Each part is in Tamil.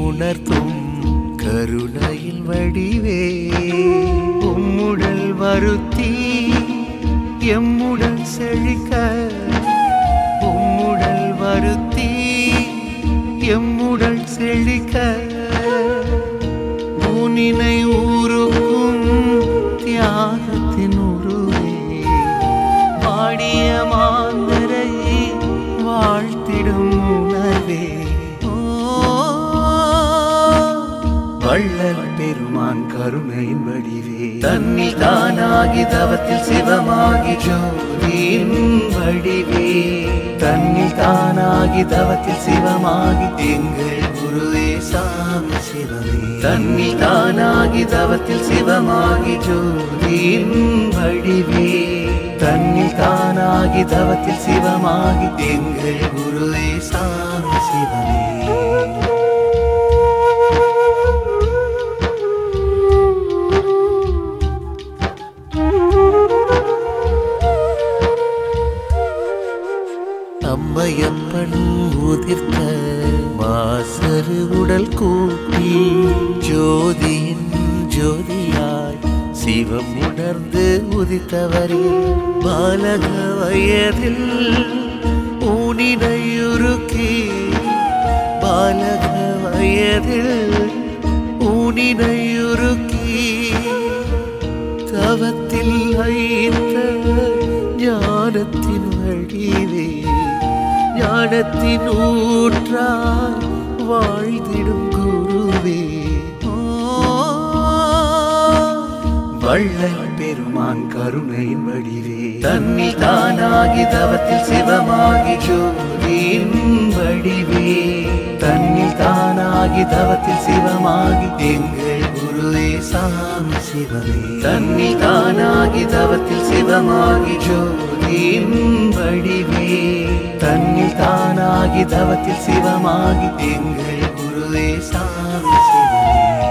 உணர்த்தும் கருணையின் வடிவே உம்முடல் வருத்தி எம்முடல் செழிக்க உம்முடல் வருத்தி எம்முடல் செழிக்க ஊனினை ஊருக்கும் தியாகத்தின் உருவே பாடிய மாந்தரை வாழ்த்திடும் உணர்வே ஓ, வள்ளல் பெருமான் கருணையின் வடிவே தன்னில் தானாகி தவத்தில் சிவமாகி ஜோதியின் வடிவே தன்னில் தானாகி தவத்தில் சிவமாகி எங்கள் குருவே சாமி சிவமே தன்னில் தானாகி தவத்தில் சிவமாகி ஜோதியின் வடிவே தன்னில் தானாகி தவத்தில் சிவமாகி எங்கள் குருவே சாமி சிவமே அம்மையப்பன் உதிர்த்த மாசரு உடல் கூட்டி ஜோதியின் ஜோதியாய் சிவம் உணர்ந்து உதித்தவரே பாலக வயதில் ஊனினையுருக்கி பாலக வயதில் ஊனினையுருக்கி தவத்தில் ஐந்த ஞானத்தின் வடிவே ஞானத்தின் ஊற்றாய் வாழ்ந்திடும் குருவே ஓ, வள்ளல் பெருமான் கருணையின் வடிவே தன்னில் தானாகி தவத்தில் சிவமாகி ஜோதியின் வடிவே தன்னில் தானாகி தவத்தில் சிவமாகி எங்கள் குருவே சாமி சிவமே தன்னில் தானாகி தவத்தில் சிவமாகி ஜோதியின் வடிவே தன்னில் தானாகி தவத்தில் சிவமாகி எங்கள் குருவே சாமி சிவமே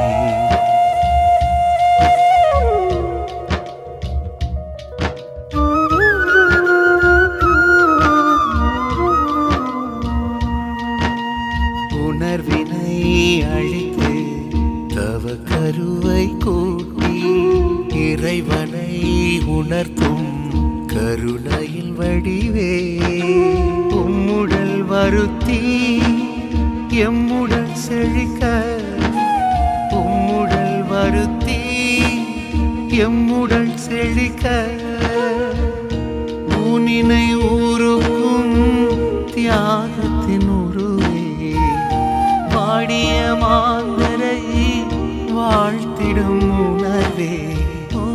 உணர்வினை அழித்து தவ கருவை கூட்டி இறைவனை உணர்த்தும் கருணையின் வடிவே உம்முடல் வருத்தி எம்முடல் செழிக்க உம்முடல் வருத்தி எம்முடல் செழிக்க ஊனினை ஊருக்கும் தியாகத்தின் உருவே பாடிய மாந்தரை வாழ்த்திடும் உணர்வே ஓ,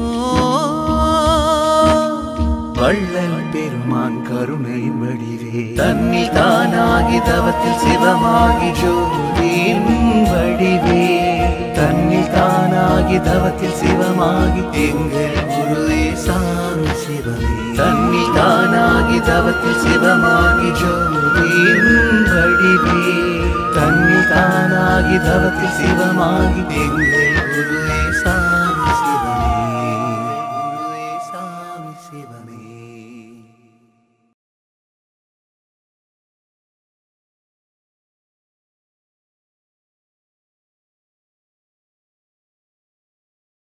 வள்ளல் பெருமான் கருணையின் வடிவே தன்னில் தானாகி தவத்தில் சிவமாகி ஜோதியின் வடிவே தன்னில் தானாகி தவத்தில் சிவமாகி எங்கள் குருவே சாமி சிவமே தன்னில் தானாகி தவத்தில் சிவமாகி ஜோதியின் வடிவே தன்னில் தானாகி தவத்தில் சிவமாகி எங்கள்